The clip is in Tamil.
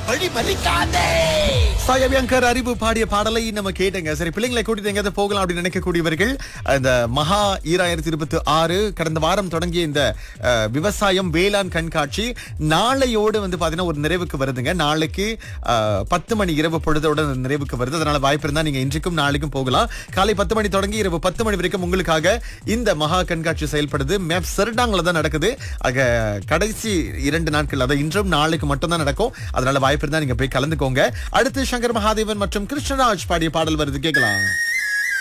வழி மறிக்காதே சாயவியங்கர் அறிவு பாடிய பாடலை நம்ம கேட்டங்க சரி பிள்ளைங்களை கூட்டிட்டு எங்கேயாவது போகலாம் அப்படின்னு நினைக்கக்கூடியவர்கள் இந்த மகா ஈராயிரத்தி இருபத்தி ஆறு கடந்த வாரம் தொடங்கிய இந்த அஹ், விவசாயம் வேளாண் கண்காட்சி நாளையோடு வந்து பாத்தீங்கன்னா ஒரு நிறைவுக்கு வருதுங்க நாளைக்கு அஹ், பத்து மணி இரவு பொழுதோட நிறைவுக்கு வருது அதனால வாய்ப்பு இருந்தா நீங்க இன்றைக்கும் நாளைக்கும் போகலாம் காலை பத்து மணி தொடங்கி இரவு பத்து மணி வரைக்கும் உங்களுக்காக இந்த மகா கண்காட்சி செயல்படுது மேப் செர்டாங்ல தான் நடக்குது ஆக கடைசி இரண்டு நாட்கள் அதாவது இன்றும் நாளைக்கு மட்டும் தான் நடக்கும் அதனால வாய்ப்பு இருந்தா நீங்க போய் கலந்துக்கோங்க அடுத்து சங்கர் மகாதேவன் மற்றும் கிருஷ்ணராஜ் பாடிய பாடல் வருது கேட்கலாம்